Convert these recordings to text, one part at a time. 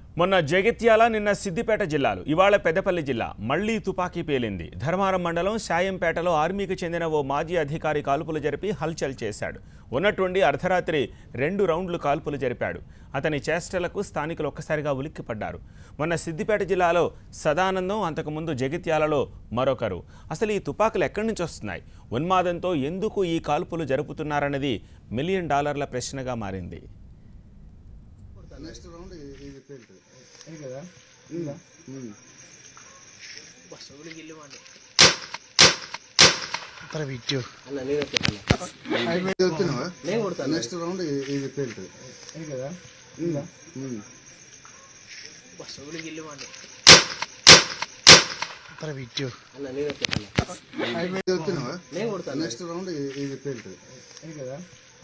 మొన్న జగిత్యాల నిన్న సిద్దిపేట జిల్లాలు ఇవాళ పెద్దపల్లి జిల్లా మళ్లీ తుపాకీ పేలింది ధర్మారం మండలం శాయంపేటలో ఆర్మీకి చెందిన ఓ మాజీ అధికారి కాల్పులు జరిపి హల్చల్ చేశాడు ఉన్నట్టుండి అర్ధరాత్రి రెండు రౌండ్లు కాల్పులు జరిపాడు అతని చేష్టలకు స్థానికులు ఒక్కసారిగా ఉలిక్కిపడ్డారు మొన్న సిద్దిపేట జిల్లాలో సదానందం అంతకుముందు జగిత్యాలలో మరొకరు అసలు ఈ తుపాకులు ఎక్కడి నుంచి వస్తున్నాయి ఉన్మాదంతో ఎందుకు ఈ కాల్పులు జరుపుతున్నారన్నది మిలియన్ డాలర్ల ప్రశ్నగా మారింది నెక్స్ట్ రౌండ్ ఇది ఇది పేలుతుంది ఇది కదా ఉమ్. అక్కడ వీడియో ఇది వచ్చినావా నెక్స్ట్ రౌండ్ ఇది ఇది పేలుతుంది ఇది కదా ఉమ్. అక్కడ వీడియో ఇది వచ్చినావా నెక్స్ట్ రౌండ్ ఇది ఇది పేలుతుంది ఇది కదా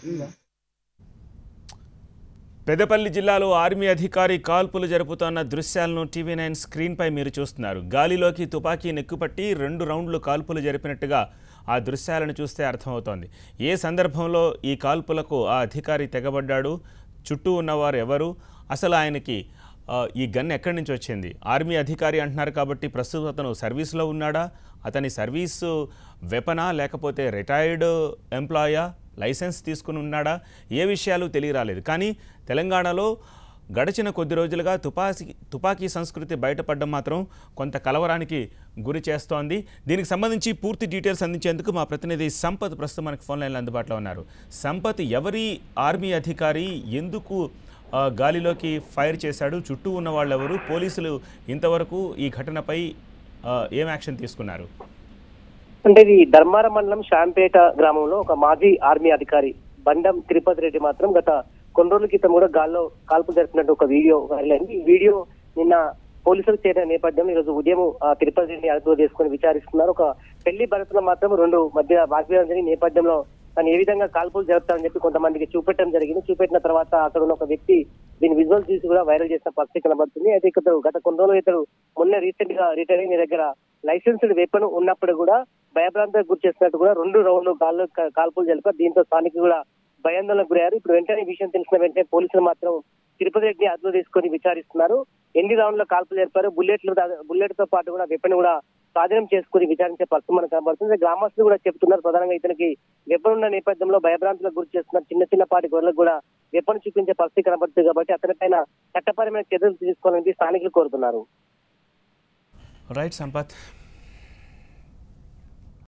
పెద్దపల్లి జిల్లాలో ఆర్మీ అధికారి కాల్పులు జరుపుతోన్న దృశ్యాలను టీవీ నైన్ స్క్రీన్పై మీరు చూస్తున్నారు గాలిలోకి తుపాకీ నెక్కుపట్టి రెండు రౌండ్లు కాల్పులు జరిపినట్టుగా ఆ దృశ్యాలను చూస్తే అర్థమవుతోంది ఏ సందర్భంలో ఈ కాల్పులకు ఆ అధికారి తెగబడ్డాడు చుట్టూ ఉన్నవారు ఎవరు అసలు ఆయనకి ఆ, ఈ గన్ ఎక్కడి నుంచి వచ్చింది ఆర్మీ అధికారి అంటున్నారు కాబట్టి ప్రస్తుతం అతను సర్వీస్లో ఉన్నాడా అతని సర్వీసు వెపనా లేకపోతే రిటైర్డ్ ఎంప్లాయా లైసెన్స్ తీసుకుని ఉన్నాడా ఏ విషయాలు తెలియరాలేదు కానీ తెలంగాణలో గడిచిన కొద్ది రోజులుగా తుపాకీ తుపాకీ సంస్కృతి బయటపడడం మాత్రం కొంత కలవరానికి గురి చేస్తోంది దీనికి సంబంధించి పూర్తి డీటెయిల్స్ అందించేందుకు మా ప్రతినిధి సంపత్ ప్రస్తుతం మనకి ఫోన్ లైన్లో అందుబాటులో ఉన్నారు సంపత్ ఎవరి ఆర్మీ అధికారి ఎందుకు ఆ, గాలిలోకి ఫైర్ చేశాడు చుట్టూ ఉన్న వాళ్ళెవరు పోలీసులు ఇంతవరకు ఈ ఘటనపై ఆ, ఏం యాక్షన్ తీసుకున్నారు అంటే ఇది ధర్మారం మండలం శాంపేట గ్రామంలో ఒక మాజీ ఆర్మీ అధికారి బండం తిరుపతి రెడ్డి మాత్రం గత కొన్ని రోజుల క్రితం కూడా గాల్లో కాల్పు జరిపినట్టు ఒక వీడియో వైరల్ అయింది ఈ వీడియో నిన్న పోలీసులకు చేరిన నేపథ్యంలో ఈరోజు ఉదయం ఆ తిరుపతి రెడ్డిని అదుపులో చేసుకుని విచారిస్తున్నారు ఒక పెళ్లి భరతలో మాత్రం రెండు మధ్య వాగ్వాదం జరిగిన నేపథ్యంలో తను ఏ విధంగా కాల్పులు జరుపుతారని చెప్పి కొంతమందికి చూపెట్టడం జరిగింది చూపెట్టిన తర్వాత అక్కడ ఉన్న ఒక వ్యక్తి దీని విజువల్ చూసి కూడా వైరల్ చేసిన పరిస్థితి కనబడుతుంది అయితే ఇక్కడ గత కొన్ని రోజులు ఇతడు మొన్న రీసెంట్ గా రిటైర్ అయిన దగ్గర లైసెన్స్డ్ వెపన్ ఉన్నప్పుడు కూడా భయభ్రాంతకు గురి చేసినట్టు కూడా రెండు రౌండ్లు గాల్లో కా- కాల్పులు జరిపారు దీంతో స్థానికులు కూడా భయాందోళనకు గురయ్యారు ఇప్పుడు వెంటనే ఈ విషయం తెలిసిన వెంటనే పోలీసులు మాత్రం తిరుపతి రెడ్డిని అదుపులో తీసుకొని విచారిస్తున్నారు ఎన్ని రౌండ్ల కాల్పులు జరిపారు బుల్లెట్లు బుల్లెట్ తో పాటు కూడా వెపన్ కూడా స్వాధీనం చేసుకుని విచారించే పరిస్థితి మనకు కనబడుతుంది గ్రామస్తులు కూడా చెప్తున్నారు ప్రధానంగా ఇతనికి వెపన్ ఉన్న నేపథ్యంలో భయభ్రాంతులకు గురి చేస్తున్నారు చిన్న చిన్న పాటి గొర్రెలకు కూడా వెపన్ చూపించే పరిస్థితి కనబడుతుంది కాబట్టి అతని పైన చట్టపరమైన చర్యలు తీసుకోవాలని స్థానికులు కోరుతున్నారు రైట్ సంపత్